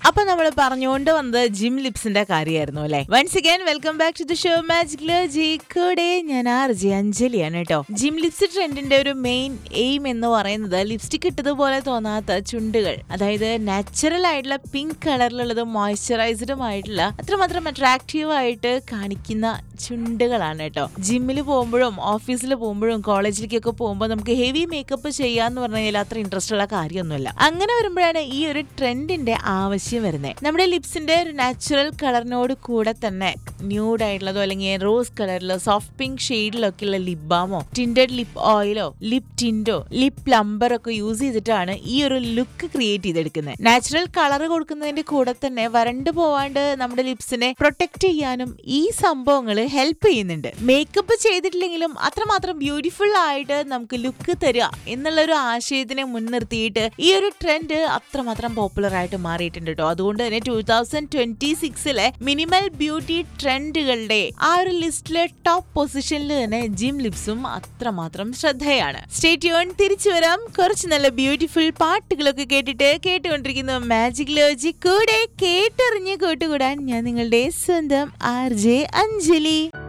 അപ്പൊ നമ്മൾ പറഞ്ഞുകൊണ്ട് വന്നത് ജിം ലിപ്സിന്റെ കാര്യമായിരുന്നു അല്ലെ once again welcome back to the show magic ജി കൂടെ ഞാൻ ആർ ജി അഞ്ജലിയാണ് കേട്ടോ ജിം ലിപ്സ് ട്രെൻഡിന്റെ ഒരു മെയിൻ എയിം എന്ന് പറയുന്നത് ലിപ്സ്റ്റിക് ഇട്ടതുപോലെ തോന്നാത്ത ചുണ്ടുകൾ അതായത് നാച്ചുറൽ ആയിട്ടുള്ള പിങ്ക് കളറിലുള്ളതും മോയ്സ്ചറൈസ്ഡും ആയിട്ടുള്ള അത്രമാത്രം അട്രാക്റ്റീവ് ആയിട്ട് കാണിക്കുന്ന ചുണ്ടുകളാണ് കേട്ടോ ജിമ്മിൽ പോകുമ്പോഴും ഓഫീസിൽ പോകുമ്പോഴും കോളേജിലേക്കൊക്കെ പോകുമ്പോൾ നമുക്ക് ഹെവി മേക്കപ്പ് ചെയ്യാന്ന് പറഞ്ഞു കഴിഞ്ഞാൽ അത്ര ഇൻട്രസ്റ്റ് ഉള്ള കാര്യമൊന്നുമില്ല അങ്ങനെ വരുമ്പോഴാണ് ഈ ഒരു ട്രെൻഡിന്റെ ആവശ്യം വരുന്നത് നമ്മുടെ ലിപ്സിന്റെ ഒരു നാച്ചുറൽ കളറിനോട് കൂടെ തന്നെ ന്യൂഡ് ആയിട്ടുള്ളതോ അല്ലെങ്കിൽ റോസ് കളറിലോ സോഫ്റ്റ് പിങ്ക് ഷെയ്ഡിലൊക്കെ ഉള്ള ലിപ് ബാമോ ടിൻഡഡ് ലിപ് ഓയിലോ ലിപ് ടിൻഡോ ലിപ് പ്ലംബർ ഒക്കെ യൂസ് ചെയ്തിട്ടാണ് ഈ ഒരു ലുക്ക് ക്രിയേറ്റ് ചെയ്തെടുക്കുന്നത് നാച്ചുറൽ കളർ കൊടുക്കുന്നതിന്റെ കൂടെ തന്നെ വരണ്ടു പോവാണ്ട് നമ്മുടെ ലിപ്സിനെ പ്രൊട്ടക്ട് ചെയ്യാനും ഈ സംഭവങ്ങൾ ഹെൽപ്പ് ചെയ്യുന്നുണ്ട് മേക്കപ്പ് ചെയ്തിട്ടില്ലെങ്കിലും അത്രമാത്രം ബ്യൂട്ടിഫുൾ ആയിട്ട് നമുക്ക് ലുക്ക് തരിക എന്നുള്ള ഒരു ആശയത്തിനെ മുൻനിർത്തിയിട്ട് ഈ ഒരു ട്രെൻഡ് അത്രമാത്രം പോപ്പുലർ ആയിട്ട് മാറിയിട്ടുണ്ട് കേട്ടോ അതുകൊണ്ട് തന്നെ ടൂ തൗസൻഡ് ട്വന്റി സിക്സിലെ മിനിമൽ ബ്യൂട്ടി ട്രെൻഡുകളുടെ ആ ഒരു ലിസ്റ്റിലെ ടോപ്പ് പൊസിഷനിൽ തന്നെ ജിം ലിപ്സും അത്രമാത്രം ശ്രദ്ധയാണ് സ്റ്റേറ്റ്യൂൺ തിരിച്ചു വരാം കുറച്ച് നല്ല ബ്യൂട്ടിഫുൾ പാട്ടുകളൊക്കെ കേട്ടിട്ട് കേട്ടുകൊണ്ടിരിക്കുന്ന മാജിക് ലോജി കൂടെ കേട്ടറിഞ്ഞ് കൂട്ടുകൂടാൻ ഞാൻ നിങ്ങളുടെ സ്വന്തം ആർ ജെ അഞ്ജലി